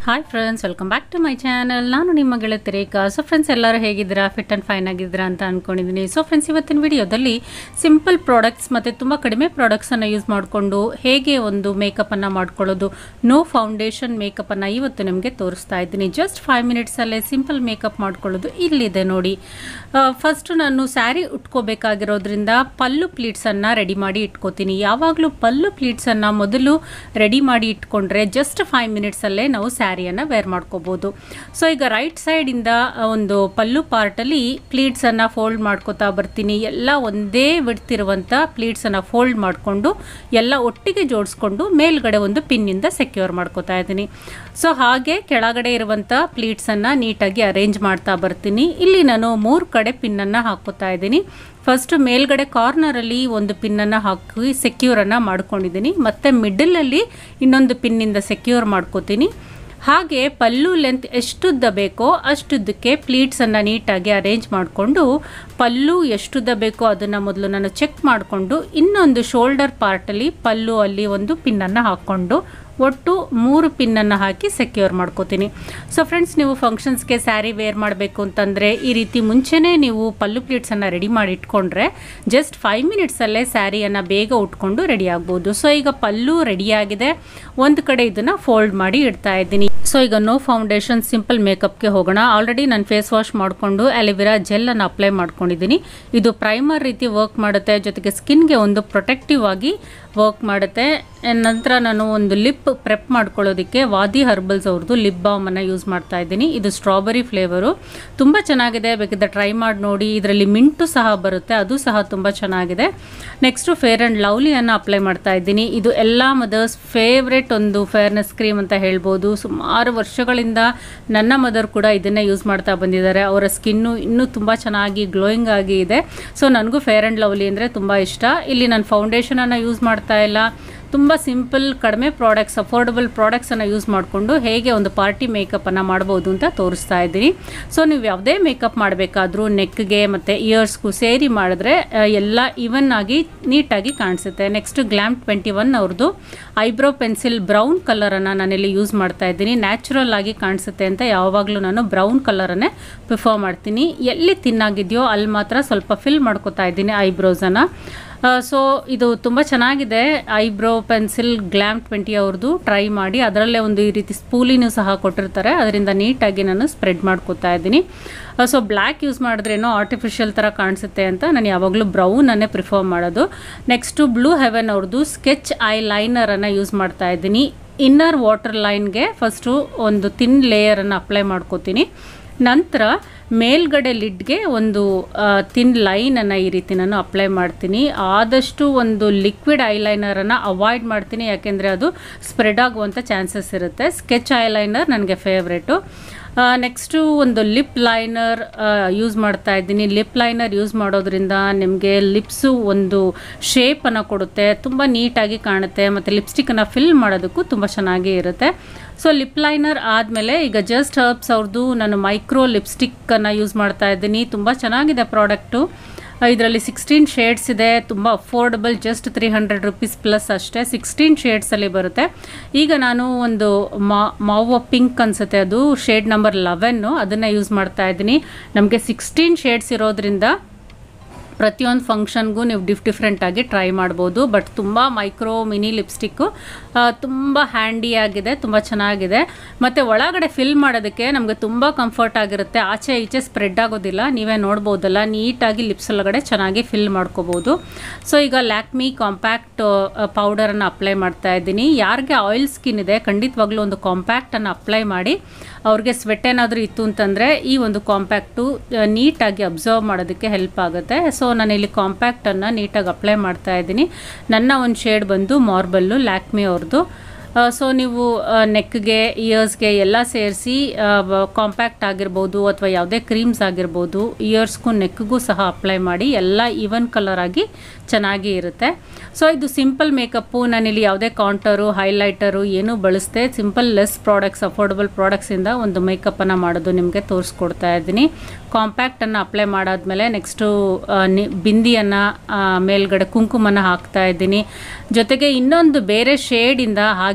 hi friends welcome back to my channel ನಾನು ನಿಮ್ಮ ಗೆಳತಿ ರೇಖಾ ಸೊ ಫ್ರೆಂಡ್ಸ್ ಎಲ್ಲರೂ ಹೇಗಿದ್ದೀರಾ ಫಿಟ್ ಆ್ಯಂಡ್ ಫೈನ್ ಆಗಿದ್ದೀರಾ ಅಂತ ಅಂದ್ಕೊಂಡಿದ್ದೀನಿ ಸೊ ಫ್ರೆಂಡ್ಸ್ ಇವತ್ತಿನ ವಿಡಿಯೋದಲ್ಲಿ ಸಿಂಪಲ್ ಪ್ರಾಡಕ್ಟ್ಸ್ ಮತ್ತು ತುಂಬ ಕಡಿಮೆ ಪ್ರಾಡಕ್ಟ್ಸನ್ನು ಯೂಸ್ ಮಾಡಿಕೊಂಡು ಹೇಗೆ ಒಂದು ಮೇಕಪ್ಪನ್ನು ಮಾಡ್ಕೊಳ್ಳೋದು ನೋ ಫೌಂಡೇಶನ್ ಮೇಕಪ್ಪನ್ನು ಇವತ್ತು ನಿಮಗೆ ತೋರಿಸ್ತಾ ಇದ್ದೀನಿ ಜಸ್ಟ್ ಫೈವ್ ಮಿನಿಟ್ಸಲ್ಲೇ ಸಿಂಪಲ್ ಮೇಕಪ್ ಮಾಡ್ಕೊಳ್ಳೋದು ಇಲ್ಲಿದೆ ನೋಡಿ ಫಸ್ಟು ನಾನು ಸ್ಯಾರಿ ಉಟ್ಕೋಬೇಕಾಗಿರೋದ್ರಿಂದ ಪಲ್ಲು ಪ್ಲೀಟ್ಸನ್ನು ರೆಡಿ ಮಾಡಿ ಇಟ್ಕೋತೀನಿ ಯಾವಾಗಲೂ ಪಲ್ಲು ಪ್ಲೀಟ್ಸನ್ನು ಮೊದಲು ರೆಡಿ ಮಾಡಿ ಇಟ್ಕೊಂಡ್ರೆ ಜಸ್ಟ್ ಫೈವ್ ಮಿನಿಟ್ಸಲ್ಲೇ ನಾವು ಸ್ಯಾರಿಯನ್ನು ವೇರ್ ಮಾಡ್ಕೋಬೋದು ಸೊ ಈಗ ರೈಟ್ ಸೈಡಿಂದ ಒಂದು ಪಲ್ಲು ಪಾರ್ಟಲ್ಲಿ ಪ್ಲೀಟ್ಸನ್ನು ಫೋಲ್ಡ್ ಮಾಡ್ಕೋತಾ ಬರ್ತೀನಿ ಎಲ್ಲ ಒಂದೇ ಬಿಡ್ತಿರುವಂಥ ಪ್ಲೀಟ್ಸನ್ನು ಫೋಲ್ಡ್ ಮಾಡಿಕೊಂಡು ಎಲ್ಲ ಒಟ್ಟಿಗೆ ಜೋಡಿಸ್ಕೊಂಡು ಮೇಲ್ಗಡೆ ಒಂದು ಪಿನ್ನಿಂದ ಸೆಕ್ಯೂರ್ ಮಾಡ್ಕೋತಾ ಇದ್ದೀನಿ ಸೊ ಹಾಗೆ ಕೆಳಗಡೆ ಇರುವಂಥ ಪ್ಲೀಟ್ಸನ್ನು ನೀಟಾಗಿ ಅರೇಂಜ್ ಮಾಡ್ತಾ ಬರ್ತೀನಿ ಇಲ್ಲಿ ನಾನು ಮೂರು ಕಡೆ ಪಿನ್ನನ್ನು ಹಾಕೋತಾ ಇದ್ದೀನಿ ಫಸ್ಟ್ ಮೇಲ್ಗಡೆ ಕಾರ್ನರಲ್ಲಿ ಒಂದು ಪಿನ್ನನ್ನು ಹಾಕಿ ಸೆಕ್ಯೂರನ್ನು ಮಾಡ್ಕೊಂಡಿದ್ದೀನಿ ಮತ್ತು ಮಿಡಲಲ್ಲಿ ಇನ್ನೊಂದು ಪಿನ್ನಿಂದ ಸೆಕ್ಯೂರ್ ಮಾಡ್ಕೋತೀನಿ ಹಾಗೆ ಪಲ್ಲು ಲೆಂತ್ ಎಷ್ಟುದ್ದ ಬೇಕೋ ಅಷ್ಟುದ್ದಕ್ಕೆ ಪ್ಲೀಟ್ಸನ್ನು ನೀಟಾಗಿ ಅರೇಂಜ್ ಮಾಡಿಕೊಂಡು ಪಲ್ಲು ಎಷ್ಟುದ್ದ ಬೇಕೋ ಅದನ್ನು ಮೊದಲು ನಾನು ಚೆಕ್ ಮಾಡಿಕೊಂಡು ಇನ್ನೊಂದು ಶೋಲ್ಡರ್ ಪಾರ್ಟಲ್ಲಿ ಪಲ್ಲು ಅಲ್ಲಿ ಒಂದು ಪಿನ್ನನ್ನು ಹಾಕ್ಕೊಂಡು ಒಟ್ಟು ಮೂರು ಪಿನ್ನನ್ನು ಹಾಕಿ ಸೆಕ್ಯೂರ್ ಮಾಡ್ಕೋತೀನಿ ಸೊ ಫ್ರೆಂಡ್ಸ್ ನೀವು ಫಂಕ್ಷನ್ಸ್ಗೆ ಸ್ಯಾರಿ ವೇರ್ ಮಾಡಬೇಕು ಅಂತಂದರೆ ಈ ರೀತಿ ಮುಂಚೆನೇ ನೀವು ಪಲ್ಲು ಪ್ಲೀಟ್ಸನ್ನು ರೆಡಿ ಮಾಡಿ ಇಟ್ಕೊಂಡ್ರೆ ಜಸ್ಟ್ ಫೈವ್ ಮಿನಿಟ್ಸಲ್ಲೇ ಸ್ಯಾರಿಯನ್ನು ಬೇಗ ಉಟ್ಕೊಂಡು ರೆಡಿ ಆಗ್ಬೋದು ಸೊ ಈಗ ಪಲ್ಲು ರೆಡಿಯಾಗಿದೆ ಒಂದು ಕಡೆ ಇದನ್ನು ಫೋಲ್ಡ್ ಮಾಡಿ ಇಡ್ತಾ ಇದ್ದೀನಿ ಸೊ ಈಗ ನೋ ಫೌಂಡೇಶನ್ ಸಿಂಪಲ್ ಮೇಕಪ್ಗೆ ಹೋಗೋಣ ಆಲ್ರೆಡಿ ನಾನು ಫೇಸ್ ವಾಶ್ ಮಾಡಿಕೊಂಡು ಅಲಿವಿರಾ ಜೆಲ್ಲನ್ನು ಅಪ್ಲೈ ಮಾಡ್ಕೊಂಡಿದ್ದೀನಿ ಇದು ಪ್ರೈಮರ್ ರೀತಿ ವರ್ಕ್ ಮಾಡುತ್ತೆ ಜೊತೆಗೆ ಸ್ಕಿನ್ಗೆ ಒಂದು ಪ್ರೊಟೆಕ್ಟಿವ್ ಆಗಿ ವರ್ಕ್ ಮಾಡುತ್ತೆ ನಂತರ ನಾನು ಒಂದು ಲಿಪ್ ಪ್ರೆಪ್ ಮಾಡ್ಕೊಳ್ಳೋದಕ್ಕೆ ವಾದಿ ಹರ್ಬಲ್ಸ್ ಅವ್ರದ್ದು ಲಿಪ್ ಬಾಮನ್ನು ಯೂಸ್ ಮಾಡ್ತಾ ಇದ್ದೀನಿ ಇದು ಸ್ಟ್ರಾಬೆರಿ ಫ್ಲೇವರು ತುಂಬ ಚೆನ್ನಾಗಿದೆ ಬೇಕಿದ್ದರೆ ಟ್ರೈ ಮಾಡಿ ನೋಡಿ ಇದರಲ್ಲಿ ಮಿಂಟು ಸಹ ಬರುತ್ತೆ ಅದು ಸಹ ತುಂಬ ಚೆನ್ನಾಗಿದೆ ನೆಕ್ಸ್ಟು ಫೇರ್ ಆ್ಯಂಡ್ ಲವ್ಲಿಯನ್ನು ಅಪ್ಲೈ ಮಾಡ್ತಾ ಇದ್ದೀನಿ ಇದು ಎಲ್ಲ ಮದರ್ಸ್ ಫೇವ್ರೆಟ್ ಒಂದು ಫೇರ್ನೆಸ್ ಕ್ರೀಮ್ ಅಂತ ಹೇಳ್ಬೋದು ಸುಮಾರು ವರ್ಷಗಳಿಂದ ನನ್ನ ಮದರ್ ಕೂಡ ಇದನ್ನೇ ಯೂಸ್ ಮಾಡ್ತಾ ಬಂದಿದ್ದಾರೆ ಅವರ ಸ್ಕಿನ್ನು ಇನ್ನೂ ತುಂಬ ಚೆನ್ನಾಗಿ ಗ್ಲೋಯಿಂಗ್ ಆಗಿ ಇದೆ ಸೊ ನನಗೂ ಫೇರ್ ಆ್ಯಂಡ್ ಲವ್ಲಿ ಅಂದರೆ ತುಂಬ ಇಷ್ಟ ಇಲ್ಲಿ ನಾನು ಫೌಂಡೇಶನನ್ನು ಯೂಸ್ ಮಾಡ್ತಾ ಇಲ್ಲ ತುಂಬ ಸಿಂಪಲ್ ಕಡಿಮೆ ಪ್ರಾಡಕ್ಟ್ಸ್ ಅಫೋರ್ಡಬಲ್ ಪ್ರಾಡಕ್ಟ್ಸನ್ನು ಯೂಸ್ ಮಾಡಿಕೊಂಡು ಹೇಗೆ ಒಂದು ಪಾರ್ಟಿ ಮೇಕಪ್ಪನ್ನು ಮಾಡ್ಬೋದು ಅಂತ ತೋರಿಸ್ತಾ ಇದ್ದೀನಿ ಸೊ ನೀವು ಯಾವುದೇ ಮೇಕಪ್ ಮಾಡಬೇಕಾದ್ರೂ ನೆಕ್ಗೆ ಮತ್ತು ಇಯರ್ಸ್ಗೂ ಸೇರಿ ಮಾಡಿದ್ರೆ ಎಲ್ಲ ಈವನ್ ಆಗಿ ನೀಟಾಗಿ ಕಾಣಿಸುತ್ತೆ ನೆಕ್ಸ್ಟ್ ಗ್ಲ್ಯಾಮ್ ಟ್ವೆಂಟಿ ಒನ್ ಅವ್ರದ್ದು ಐಬ್ರೋ ಪೆನ್ಸಿಲ್ ಬ್ರೌನ್ ಕಲರನ್ನು ನಾನಿಲ್ಲಿ ಯೂಸ್ ಮಾಡ್ತಾ ಇದ್ದೀನಿ ನ್ಯಾಚುರಲ್ ಆಗಿ ಕಾಣಿಸುತ್ತೆ ಅಂತ ಯಾವಾಗಲೂ ನಾನು ಬ್ರೌನ್ ಕಲರನ್ನೇ ಪ್ರಿಫರ್ ಮಾಡ್ತೀನಿ ಎಲ್ಲಿ ತಿನ್ನಾಗಿದೆಯೋ ಅಲ್ಲಿ ಮಾತ್ರ ಸ್ವಲ್ಪ ಫಿಲ್ ಮಾಡ್ಕೋತಾ ಇದ್ದೀನಿ ಐಬ್ರೋಸನ್ನು ಸೊ ಇದು ತುಂಬ ಚೆನ್ನಾಗಿದೆ ಐಬ್ರೋ ಪೆನ್ಸಿಲ್ ಗ್ಲ್ಯಾಮ್ ಟ್ವೆಂಟಿ ಅವ್ರದ್ದು ಟ್ರೈ ಮಾಡಿ ಅದರಲ್ಲೇ ಒಂದು ಈ ರೀತಿ ಸ್ಪೂಲಿನೂ ಸಹ ಕೊಟ್ಟಿರ್ತಾರೆ ಅದರಿಂದ ನೀಟಾಗಿ ನಾನು ಸ್ಪ್ರೆಡ್ ಮಾಡ್ಕೋತಾ ಇದ್ದೀನಿ ಸೊ ಬ್ಲ್ಯಾಕ್ ಯೂಸ್ ಮಾಡಿದ್ರೇನೋ ಆರ್ಟಿಫಿಷಿಯಲ್ ಥರ ಕಾಣಿಸುತ್ತೆ ಅಂತ ನಾನು ಯಾವಾಗಲೂ ಬ್ರೌನನ್ನೇ ಪ್ರಿಫರ್ ಮಾಡೋದು ನೆಕ್ಸ್ಟು ಬ್ಲೂ ಹೆವೆನ್ ಅವ್ರದ್ದು ಸ್ಕೆಚ್ ಐ ಲೈನರನ್ನು ಯೂಸ್ ಮಾಡ್ತಾ ಇದ್ದೀನಿ ಇನ್ನರ್ ವಾಟರ್ ಲೈನ್ಗೆ ಫಸ್ಟು ಒಂದು ತಿನ್ ಲೇಯರನ್ನು ಅಪ್ಲೈ ಮಾಡ್ಕೋತೀನಿ ನಂತರ ಮೇಲ್ಗಡೆ ಲಿಡ್ಗೆ ಒಂದು ತಿನ್ ಲೈನನ್ನು ಈ ರೀತಿ ನಾನು ಅಪ್ಲೈ ಮಾಡ್ತೀನಿ ಆದಷ್ಟು ಒಂದು ಲಿಕ್ವಿಡ್ ಐಲೈನರನ್ನು ಅವಾಯ್ಡ್ ಮಾಡ್ತೀನಿ ಯಾಕೆಂದರೆ ಅದು ಸ್ಪ್ರೆಡ್ ಆಗುವಂಥ ಚಾನ್ಸಸ್ ಇರುತ್ತೆ ಸ್ಕೆಚ್ ಐಲೈನರ್ ನನಗೆ ಫೇವ್ರೇಟು ನೆಕ್ಸ್ಟು ಒಂದು ಲಿಪ್ ಲೈನರ್ ಯೂಸ್ ಮಾಡ್ತಾ ಇದ್ದೀನಿ ಲಿಪ್ ಲೈನರ್ ಯೂಸ್ ಮಾಡೋದ್ರಿಂದ ನಿಮಗೆ ಲಿಪ್ಸು ಒಂದು ಶೇಪನ್ನು ಕೊಡುತ್ತೆ ತುಂಬ ನೀಟಾಗಿ ಕಾಣುತ್ತೆ ಮತ್ತು ಲಿಪ್ಸ್ಟಿಕ್ಕನ್ನು ಫಿಲ್ ಮಾಡೋದಕ್ಕೂ ತುಂಬ ಚೆನ್ನಾಗಿ ಇರುತ್ತೆ ಸೊ ಲಿಪ್ ಲೈನರ್ ಆದಮೇಲೆ ಈಗ ಜಸ್ಟ್ ಹರ್ಬ್ಸ್ ಅವ್ರದ್ದು ನಾನು ಮೈಕ್ರೋ ಲಿಪ್ಸ್ಟಿಕ್ಕನ್ನು ಯೂಸ್ ಮಾಡ್ತಾ ಇದ್ದೀನಿ ತುಂಬ ಚೆನ್ನಾಗಿದೆ ಪ್ರಾಡಕ್ಟು ಇದರಲ್ಲಿ ಸಿಕ್ಸ್ಟೀನ್ ಶೇಡ್ಸ್ ಇದೆ ತುಂಬ affordable just three hundred rupees plus ಅಷ್ಟೇ ಸಿಕ್ಸ್ಟೀನ್ ಶೇಡ್ಸಲ್ಲಿ ಬರುತ್ತೆ ಈಗ ನಾನು ಒಂದು ಮಾ ಮಾವೋ ಪಿಂಕ್ ಅನಿಸುತ್ತೆ ಅದು ಶೇಡ್ ನಂಬರ್ ಲೆವೆನ್ನು ಅದನ್ನು ಯೂಸ್ ಮಾಡ್ತಾ ಇದ್ದೀನಿ ನಮಗೆ ಸಿಕ್ಸ್ಟೀನ್ ಶೇಡ್ಸ್ ಇರೋದ್ರಿಂದ ಪ್ರತಿಯೊಂದು ಫಂಕ್ಷನ್ಗೂ ನೀವು ಡಿಫ್ ಡಿಫ್ರೆಂಟಾಗಿ ಟ್ರೈ ಮಾಡ್ಬೋದು ಬಟ್ ತುಂಬ ಮೈಕ್ರೋ ಮಿನಿ ಲಿಪ್ಸ್ಟಿಕ್ಕು ತುಂಬ ಹ್ಯಾಂಡಿಯಾಗಿದೆ ತುಂಬ ಚೆನ್ನಾಗಿದೆ ಮತ್ತು ಒಳಗಡೆ ಫಿಲ್ ಮಾಡೋದಕ್ಕೆ ನಮಗೆ ತುಂಬ ಕಂಫರ್ಟ್ ಆಗಿರುತ್ತೆ ಆಚೆ ಈಚೆ ಸ್ಪ್ರೆಡ್ ಆಗೋದಿಲ್ಲ ನೀವೇ ನೋಡ್ಬೋದಲ್ಲ ನೀಟಾಗಿ ಲಿಪ್ಸ್ ಒಳಗಡೆ ಚೆನ್ನಾಗಿ ಫಿಲ್ ಮಾಡ್ಕೋಬೋದು ಸೊ ಈಗ ಲ್ಯಾಕ್ಮಿ ಕಾಂಪ್ಯಾಕ್ಟ್ ಪೌಡರನ್ನು ಅಪ್ಲೈ ಮಾಡ್ತಾ ಇದ್ದೀನಿ ಯಾರಿಗೆ ಆಯಿಲ್ ಸ್ಕಿನ್ ಇದೆ ಖಂಡಿತವಾಗ್ಲೂ ಒಂದು ಕಾಂಪ್ಯಾಕ್ಟನ್ನು ಅಪ್ಲೈ ಮಾಡಿ ಅವ್ರಿಗೆ ಸ್ವೆಟ್ ಏನಾದರೂ ಇತ್ತು ಅಂತಂದರೆ ಈ ಒಂದು ಕಾಂಪ್ಯಾಕ್ಟು ನೀಟಾಗಿ ಅಬ್ಸರ್ವ್ ಮಾಡೋದಕ್ಕೆ ಹೆಲ್ಪ್ ಆಗುತ್ತೆ ಸೊ ನಾನಿಲ್ಲಿ ಕಾಂಪ್ಯಾಕ್ಟನ್ನು ನೀಟಾಗಿ ಅಪ್ಲೈ ಮಾಡ್ತಾ ಇದ್ದೀನಿ ನನ್ನ ಒಂದು ಶೇಡ್ ಬಂದು ಮಾರ್ಬಲ್ಲು ಲ್ಯಾಕ್ಮಿ ಅವ್ರದ್ದು ಸೊ ನೀವು ನೆಕ್ಗೆ ಇಯರ್ಸ್ಗೆ ಎಲ್ಲ ಸೇರಿಸಿ ಕಾಂಪ್ಯಾಕ್ಟ್ ಆಗಿರ್ಬೋದು ಅಥವಾ ಯಾವುದೇ ಕ್ರೀಮ್ಸ್ ಆಗಿರ್ಬೋದು ಇಯರ್ಸ್ಗೂ ನೆಕ್ಗೂ ಸಹ ಅಪ್ಲೈ ಮಾಡಿ ಎಲ್ಲ ಈವನ್ ಕಲರ್ ಆಗಿ ಚೆನ್ನಾಗಿ ಇರುತ್ತೆ ಸೊ ಇದು ಸಿಂಪಲ್ ಮೇಕಪ್ಪು ನಾನಿಲ್ಲಿ ಯಾವುದೇ ಕೌಂಟರು ಹೈಲೈಟರು ಏನೂ ಬಳಸದೆ ಸಿಂಪಲ್ ಲೆಸ್ ಪ್ರಾಡಕ್ಟ್ಸ್ ಅಫೋರ್ಡಬಲ್ ಪ್ರಾಡಕ್ಟ್ಸಿಂದ ಒಂದು ಮೇಕಪ್ಪನ್ನು ಮಾಡೋದು ನಿಮಗೆ ತೋರಿಸ್ಕೊಡ್ತಾ ಇದ್ದೀನಿ ಕಾಂಪ್ಯಾಕ್ಟನ್ನು ಅಪ್ಲೈ ಮಾಡಾದ್ಮೇಲೆ ನೆಕ್ಸ್ಟು ನಿ ಬಿಂದಿಯನ್ನು ಮೇಲ್ಗಡೆ ಕುಂಕುಮನ ಹಾಕ್ತಾ ಇದ್ದೀನಿ ಜೊತೆಗೆ ಇನ್ನೊಂದು ಬೇರೆ ಶೇಡಿಂದ ಹಾಗೆ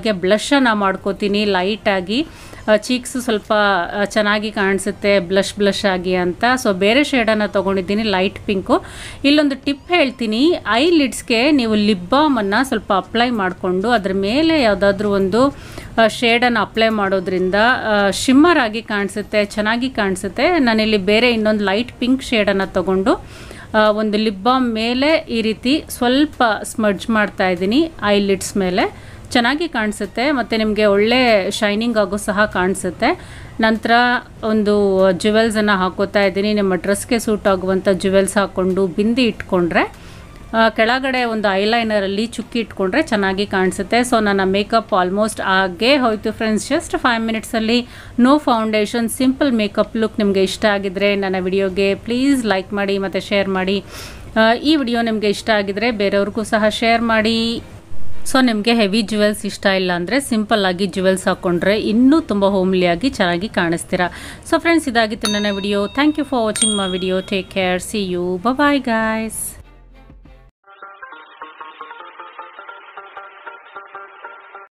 ಅದಕ್ಕೆ ಬ್ಲಷನ್ನು ಮಾಡ್ಕೋತೀನಿ ಲೈಟಾಗಿ ಚೀಕ್ಸ್ ಸ್ವಲ್ಪ ಆ, ಚೆನ್ನಾಗಿ ಕಾಣಿಸುತ್ತೆ ಬ್ಲಷ್ ಬ್ಲಷ್ ಆಗಿ ಅಂತ ಸೊ ಬೇರೆ ಶೇಡನ್ನು ತೊಗೊಂಡಿದ್ದೀನಿ ಲೈಟ್ ಪಿಂಕು ಇಲ್ಲೊಂದು ಟಿಪ್ ಹೇಳ್ತೀನಿ ಐ ಲಿಡ್ಸ್ಗೆ ನೀವು ಲಿಪ್ ಬಾಮನ್ನು ಸ್ವಲ್ಪ ಅಪ್ಲೈ ಮಾಡಿಕೊಂಡು ಅದ್ರ ಮೇಲೆ ಯಾವುದಾದ್ರೂ ಒಂದು ಶೇಡನ್ನು ಅಪ್ಲೈ ಮಾಡೋದ್ರಿಂದ ಶಿಮ್ಮರ್ ಆಗಿ ಕಾಣಿಸುತ್ತೆ ಚೆನ್ನಾಗಿ ಕಾಣಿಸುತ್ತೆ ನಾನಿಲ್ಲಿ ಬೇರೆ ಇನ್ನೊಂದು ಲೈಟ್ ಪಿಂಕ್ ಶೇಡನ್ನು ತೊಗೊಂಡು ಆ, ಒಂದು ಲಿಪ್ ಬಾಮ್ ಮೇಲೆ ಈ ರೀತಿ ಸ್ವಲ್ಪ ಸ್ಮಡ್ಜ್ ಮಾಡ್ತಾ ಇದ್ದೀನಿ ಐ ಲಿಡ್ಸ್ ಮೇಲೆ ಚೆನ್ನಾಗಿ ಕಾಣಿಸುತ್ತೆ ಮತ್ತು ನಿಮಗೆ ಒಳ್ಳೆ ಶೈನಿಂಗ್ ಆಗೋ ಸಹ ಕಾಣಿಸುತ್ತೆ ನಂತರ ಒಂದು ಜುವೆಲ್ಸನ್ನು ಹಾಕೋತಾ ಇದ್ದೀನಿ ನಿಮ್ಮ ಡ್ರೆಸ್ಗೆ ಸೂಟ್ ಆಗುವಂಥ ಜುವೆಲ್ಸ್ ಹಾಕ್ಕೊಂಡು ಬಿಂದಿ ಇಟ್ಕೊಂಡ್ರೆ ಆ, ಕೆಳಗಡೆ ಒಂದು ಐಲೈನರಲ್ಲಿ ಚುಕ್ಕಿ ಇಟ್ಕೊಂಡ್ರೆ ಚೆನ್ನಾಗಿ ಕಾಣಿಸುತ್ತೆ ಸೊ ನನ್ನ ಮೇಕಪ್ ಆಲ್ಮೋಸ್ಟ್ ಆಗೇ ಹೋಯಿತು ಫ್ರೆಂಡ್ಸ್ ಜಸ್ಟ್ ಫೈವ್ ಮಿನಿಟ್ಸಲ್ಲಿ no foundation simple makeup look ನಿಮಗೆ ಇಷ್ಟ ಆಗಿದ್ರೆ ನನ್ನ ವಿಡಿಯೋಗೆ ಪ್ಲೀಸ್ ಲೈಕ್ ಮಾಡಿ ಮತ್ತು ಶೇರ್ ಮಾಡಿ ಆ, ಈ ವಿಡಿಯೋ ನಿಮಗೆ ಇಷ್ಟ ಆಗಿದ್ರೆ ಬೇರೆಯವ್ರಿಗೂ ಸಹ ಶೇರ್ ಮಾಡಿ ಸೊ ನಿಮಗೆ ಹೆವಿ ಜುವೆಲ್ಸ್ ಇಷ್ಟ ಇಲ್ಲ ಅಂದರೆ ಸಿಂಪಲ್ಲಾಗಿ ಜುವೆಲ್ಸ್ ಹಾಕ್ಕೊಂಡ್ರೆ ಇನ್ನೂ ತುಂಬ ಹೋಮ್ಲಿಯಾಗಿ ಚೆನ್ನಾಗಿ ಕಾಣಿಸ್ತೀರಾ ಸೊ ಫ್ರೆಂಡ್ಸ್ ಇದಾಗಿತ್ತು ನನ್ನ video thank you for watching my video take care see you bye guys